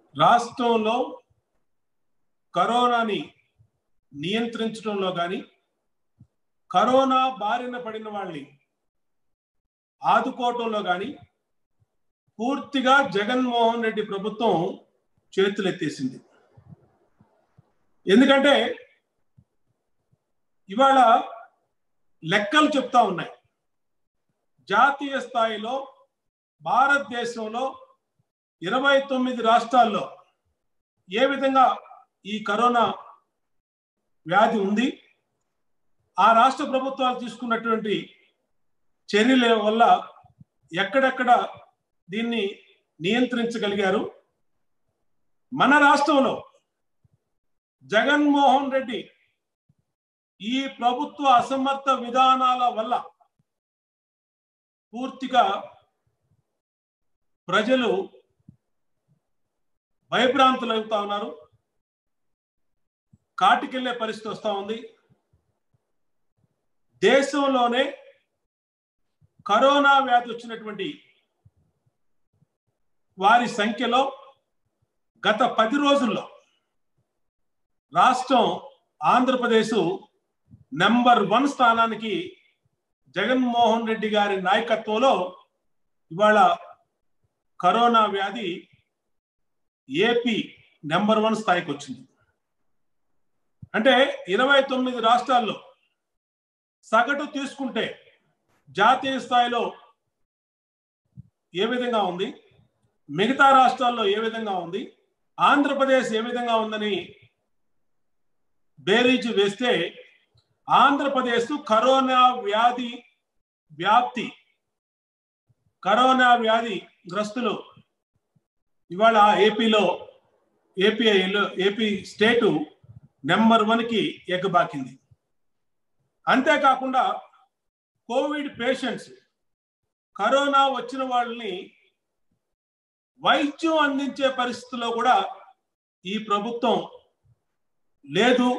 రాష్ట్రంలో కరోనాని నియంత్రించడంలో కానీ కరోనా బారిన పడిన వాళ్ళని ఆదుకోవటంలో కానీ పూర్తిగా జగన్మోహన్ రెడ్డి ప్రభుత్వం చేతులెత్తేసింది ఎందుకంటే ఇవాళ లెక్కలు చెప్తా ఉన్నాయి జాతీయ స్థాయిలో భారతదేశంలో ఇరవై తొమ్మిది రాష్ట్రాల్లో ఏ విధంగా ఈ కరోనా వ్యాధి ఉంది ఆ రాష్ట్ర ప్రభుత్వాలు తీసుకున్నటువంటి చర్యల వల్ల ఎక్కడెక్కడ దీన్ని నియంత్రించగలిగారు మన రాష్ట్రంలో జగన్మోహన్ రెడ్డి ఈ ప్రభుత్వ అసమర్థ విధానాల వల్ల పూర్తిగా ప్రజలు భయభ్రాంతులు అవుతా ఉన్నారు కాటికెళ్లే పరిస్థితి వస్తూ ఉంది దేశంలోనే కరోనా వ్యాధి వచ్చినటువంటి వారి సంఖ్యలో గత పది రోజుల్లో రాష్ట్రం ఆంధ్రప్రదేశ్ నెంబర్ వన్ స్థానానికి జగన్మోహన్ రెడ్డి గారి నాయకత్వంలో ఇవాళ కరోనా వ్యాధి ఏపీ నెంబర్ వన్ స్థాయికి వచ్చింది అంటే ఇరవై తొమ్మిది రాష్ట్రాల్లో సగటు తీసుకుంటే జాతీయ స్థాయిలో ఏ విధంగా ఉంది మిగతా రాష్ట్రాల్లో ఏ విధంగా ఉంది ఆంధ్రప్రదేశ్ ఏ విధంగా ఉందని బేరీజు వేస్తే ఆంధ్రప్రదేశ్ కరోనా వ్యాధి వ్యాప్తి కరోనా వ్యాధి గ్రస్తులు ఇవాళ ఏపీలో ఏపీఐలో ఏపీ స్టేటు నెంబర్ వన్కి ఎగ్గబాకింది అంతేకాకుండా కోవిడ్ పేషెంట్స్ కరోనా వచ్చిన వాళ్ళని వైద్యం అందించే పరిస్థితిలో కూడా ఈ ప్రభుత్వం లేదు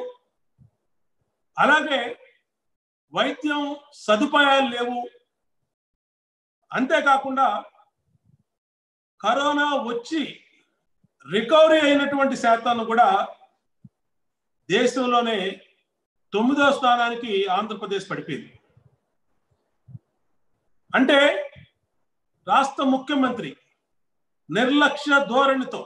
అలాగే వైద్యం సదుపాయాలు లేవు అంతేకాకుండా కరోనా వచ్చి రికవరీ అయినటువంటి శాతాన్ని కూడా దేశంలోనే తొమ్మిదో స్థానానికి ఆంధ్రప్రదేశ్ పడిపోయింది అంటే రాష్ట్ర ముఖ్యమంత్రి నిర్లక్ష్య ధోరణితో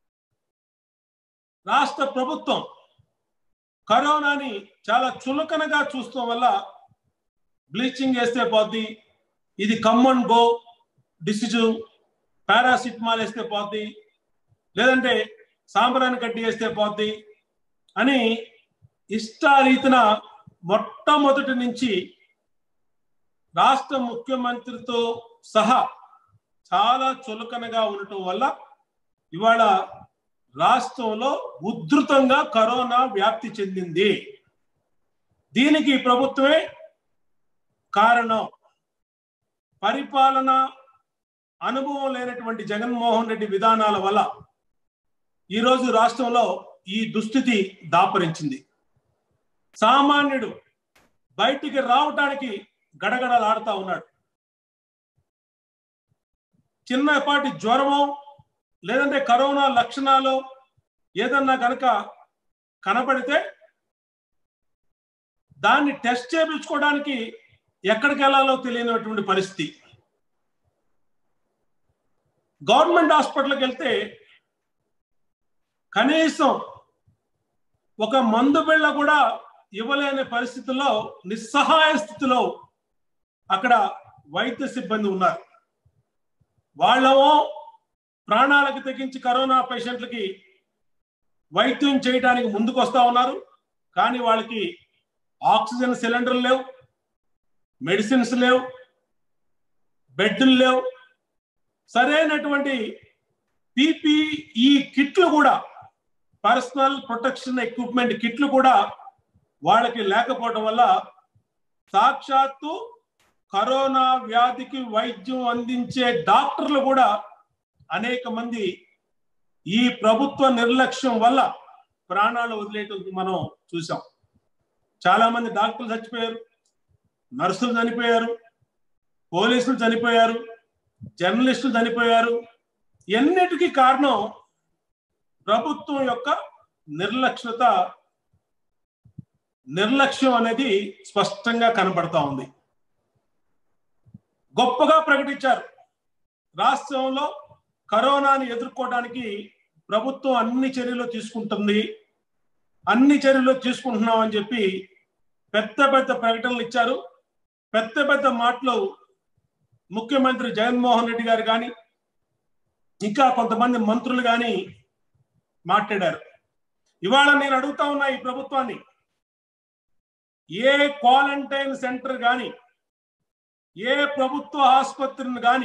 రాష్ట్ర ప్రభుత్వం కరోనాని చాలా చులకనగా చూస్తాం వల్ల బ్లీచింగ్ వేస్తే పోద్ది ఇది come and go disease paracetamol వేస్తే పోద్ది లేదంటే సాంబ్రాన్ని కట్టి వేస్తే పోద్ది అని ఇష్టారీతిన మొట్టమొదటి నుంచి రాష్ట్ర ముఖ్యమంత్రితో సహా చాలా చులకనగా ఉండటం వల్ల ఇవాళ రాష్ట్రంలో ఉధృతంగా కరోనా వ్యాప్తి చెందింది దీనికి ప్రభుత్వమే కారణం పరిపాలన అనుభవం లేనటువంటి జగన్మోహన్ రెడ్డి విధానాల వల్ల ఈరోజు రాష్ట్రంలో ఈ దుస్థితి దాపరించింది సామాన్యుడు బయటికి రావటానికి గడగడలాడుతా ఉన్నాడు చిన్నపాటి జ్వరమో లేదంటే కరోనా లక్షణాలు ఏదన్నా కనుక కనపడితే దాన్ని టెస్ట్ చేయించుకోవడానికి ఎక్కడికి వెళ్ళాలో తెలియనటువంటి పరిస్థితి గవర్నమెంట్ హాస్పిటల్కి వెళ్తే కనీసం ఒక మందు బిళ్ళ కూడా ఇవ్వలేని పరిస్థితుల్లో నిస్సహాయ స్థితిలో అక్కడ వైద్య సిబ్బంది ఉన్నారు వాళ్ళమో ప్రాణాలకు తెగించి కరోనా పేషెంట్లకి వైద్యం చేయడానికి ముందుకు వస్తా ఉన్నారు కానీ వాళ్ళకి ఆక్సిజన్ సిలిండర్లు లేవు మెడిసిన్స్ లేవు బెడ్లు లేవు సరైనటువంటి పిపిఈ కిట్లు కూడా పర్సనల్ ప్రొటెక్షన్ ఎక్విప్మెంట్ కిట్లు కూడా వాళ్ళకి లేకపోవడం వల్ల సాక్షాత్తు కరోనా వ్యాధికి వైద్యం అందించే డాక్టర్లు కూడా అనేక మంది ఈ ప్రభుత్వ నిర్లక్ష్యం వల్ల ప్రాణాలు వదిలేయటం మనం చూసాం చాలా మంది డాక్టర్లు చచ్చిపోయారు నర్సులు చనిపోయారు పోలీసులు చనిపోయారు జర్నలిస్టులు చనిపోయారు ఎన్నిటికీ కారణం ప్రభుత్వం యొక్క నిర్లక్ష్యత నిర్లక్ష్యం అనేది స్పష్టంగా కనబడతా ఉంది గొప్పగా ప్రకటించారు రాష్ట్రంలో కరోనాని ఎదుర్కోవడానికి ప్రభుత్వం అన్ని చర్యలు తీసుకుంటుంది అన్ని చర్యలు తీసుకుంటున్నామని చెప్పి పెద్ద పెద్ద ప్రకటనలు ఇచ్చారు పెద్ద పెద్ద మాటలు ముఖ్యమంత్రి జగన్మోహన్ రెడ్డి గారు కానీ ఇంకా కొంతమంది మంత్రులు కానీ మాట్లాడారు ఇవాళ నేను అడుగుతా ఉన్నా ఈ ప్రభుత్వాన్ని ఏ క్వారంటైన్ సెంటర్ కానీ ఏ ప్రభుత్వ ఆసుపత్రిని కానీ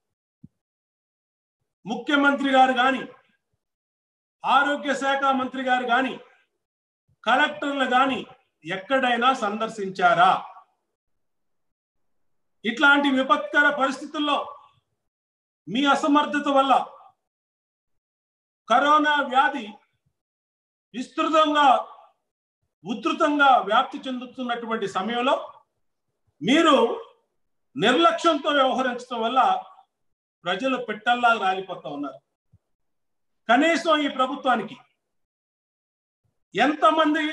ముఖ్యమంత్రి గారు కానీ ఆరోగ్య శాఖ మంత్రి గారు కానీ కలెక్టర్లు కానీ ఎక్కడైనా సందర్శించారా ఇట్లాంటి విపత్కర పరిస్థితుల్లో మీ అసమర్థత వల్ల కరోనా వ్యాధి విస్తృతంగా ఉధృతంగా వ్యాప్తి చెందుతున్నటువంటి సమయంలో మీరు నిర్లక్ష్యంతో వ్యవహరించడం వల్ల ప్రజలు పిట్టల్లా రాలిపోతా ఉన్నారు కనీసం ఈ ప్రభుత్వానికి ఎంతమంది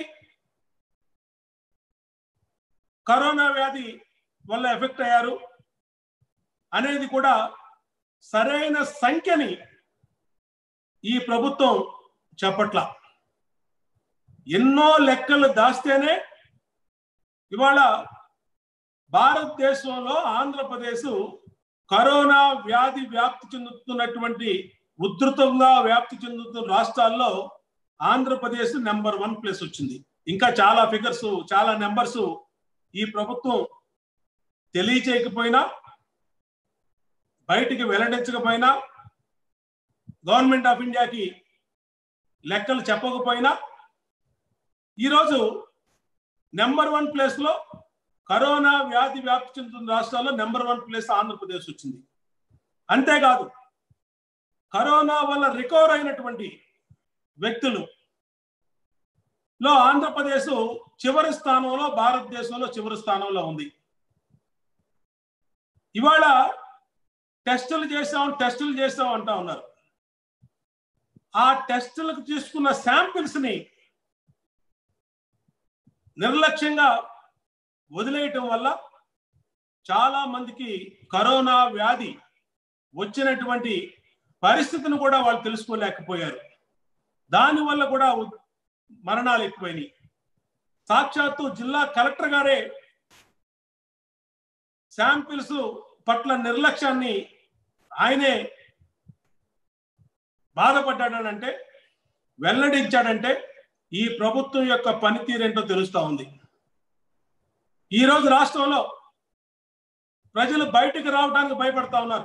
కరోనా వ్యాధి వల్ల ఎఫెక్ట్ అయ్యారు అనేది కూడా సరైన సంఖ్యని ఈ ప్రభుత్వం చెప్పట్ల ఎన్నో లెక్కలు దాస్తేనే ఇవాళ భారతదేశంలో ఆంధ్రప్రదేశ్ కరోనా వ్యాధి వ్యాప్తి చెందుతున్నటువంటి ఉధృతంగా వ్యాప్తి చెందుతున్న రాష్ట్రాల్లో ఆంధ్రప్రదేశ్ నెంబర్ వన్ ప్లేస్ వచ్చింది ఇంకా చాలా ఫిగర్స్ చాలా నెంబర్స్ ఈ ప్రభుత్వం తెలియచేయకపోయినా బయటికి వెల్లడించకపోయినా గవర్నమెంట్ ఆఫ్ ఇండియాకి లెక్కలు చెప్పకపోయినా ఈరోజు నెంబర్ వన్ ప్లేస్లో కరోనా వ్యాధి వ్యాప్తి చెందుతున్న రాష్ట్రాల్లో నెంబర్ వన్ ప్లేస్ ఆంధ్రప్రదేశ్ వచ్చింది అంతేకాదు కరోనా వల్ల రికవర్ అయినటువంటి వ్యక్తులు లో ఆంధ్రప్రదేశ్ చివరి స్థానంలో భారతదేశంలో చివరి స్థానంలో ఉంది ఇవాళ టెస్టులు చేసాం టెస్టులు చేసాం అంటా ఉన్నారు ఆ టెస్టులకు తీసుకున్న శాంపిల్స్ ని నిర్లక్ష్యంగా వదిలేయటం వల్ల చాలా మందికి కరోనా వ్యాధి వచ్చినటువంటి పరిస్థితిని కూడా వాళ్ళు తెలుసుకోలేకపోయారు దానివల్ల కూడా మరణాలు ఎక్కువైనాయి సాక్షాత్తు జిల్లా కలెక్టర్ గారే శాంపిల్స్ పట్ల నిర్లక్ష్యాన్ని ఆయనే బాధపడ్డాడంటే వెల్లడించాడంటే ఈ ప్రభుత్వం యొక్క పనితీరేంటో తెలుస్తా ఉంది ఈరోజు రాష్ట్రంలో ప్రజలు బయటికి రావడానికి భయపడతా ఉన్నారు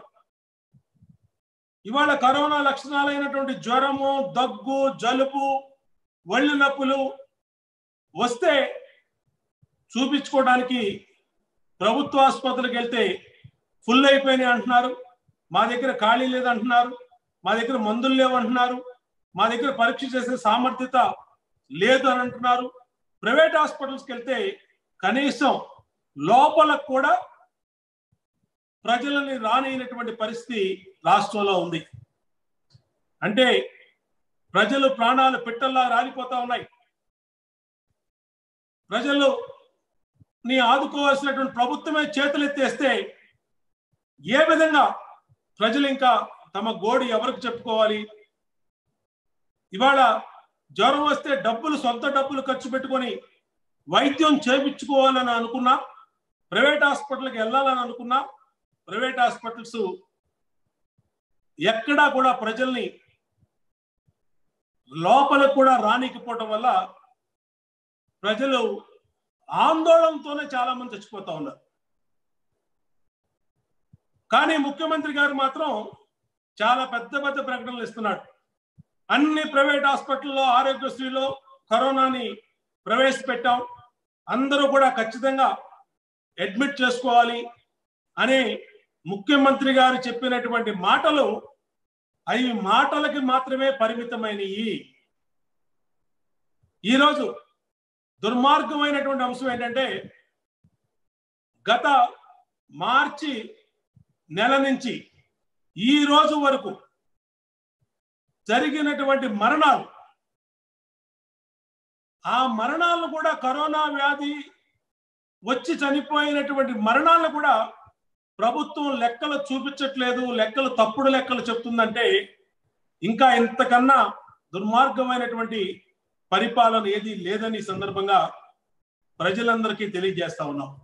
ఇవాళ కరోనా లక్షణాలైనటువంటి జ్వరము దగ్గు జలుబు ఒళ్ళు నొప్పులు వస్తే చూపించుకోవడానికి ప్రభుత్వ ఆసుపత్రికి వెళ్తే ఫుల్ అయిపోయినాయి అంటున్నారు మా దగ్గర ఖాళీ లేదంటున్నారు మా దగ్గర మందులు లేవంటున్నారు మా దగ్గర పరీక్ష చేసే సామర్థ్యత లేదు అని అంటున్నారు ప్రైవేట్ హాస్పిటల్స్కి వెళ్తే కనీసం లోపలకు కూడా ప్రజలని రానియనటువంటి పరిస్థితి రాష్ట్రంలో ఉంది అంటే ప్రజలు ప్రాణాలు పిట్టల్లా రాలిపోతా ఉన్నాయి ప్రజలు నీ ఆదుకోవాల్సినటువంటి ప్రభుత్వమే చేతులు ఎత్తేస్తే ఏ విధంగా ప్రజలు ఇంకా తమ గోడు ఎవరికి చెప్పుకోవాలి ఇవాళ జ్వరం వస్తే డబ్బులు సొంత డబ్బులు ఖర్చు పెట్టుకొని వైద్యం చేపించుకోవాలని అనుకున్నా ప్రైవేట్ హాస్పిటల్కి వెళ్ళాలని అనుకున్నా ప్రైవేట్ హాస్పిటల్స్ ఎక్కడా కూడా ప్రజల్ని లోపలకు కూడా రానికపోవటం వల్ల ప్రజలు ఆందోళనతోనే చాలా మంది చచ్చిపోతా ఉన్నారు కానీ ముఖ్యమంత్రి గారు మాత్రం చాలా పెద్ద పెద్ద ప్రకటనలు ఇస్తున్నాడు అన్ని ప్రైవేట్ హాస్పిటల్లో ఆరోగ్యశ్రీలో కరోనాని ప్రవేశపెట్టాం అందరూ కూడా ఖచ్చితంగా అడ్మిట్ చేసుకోవాలి అని ముఖ్యమంత్రి గారు చెప్పినటువంటి మాటలు అవి మాటలకి మాత్రమే పరిమితమైనవి ఈరోజు దుర్మార్గమైనటువంటి అంశం ఏంటంటే గత మార్చి నెల నుంచి ఈ రోజు వరకు జరిగినటువంటి మరణాలు ఆ మరణాలను కూడా కరోనా వ్యాధి వచ్చి చనిపోయినటువంటి మరణాలను కూడా ప్రభుత్వం లెక్కలు చూపించట్లేదు లెక్కలు తప్పుడు లెక్కలు చెప్తుందంటే ఇంకా ఇంతకన్నా దుర్మార్గమైనటువంటి పరిపాలన ఏది లేదని ఈ సందర్భంగా ప్రజలందరికీ తెలియజేస్తా ఉన్నాం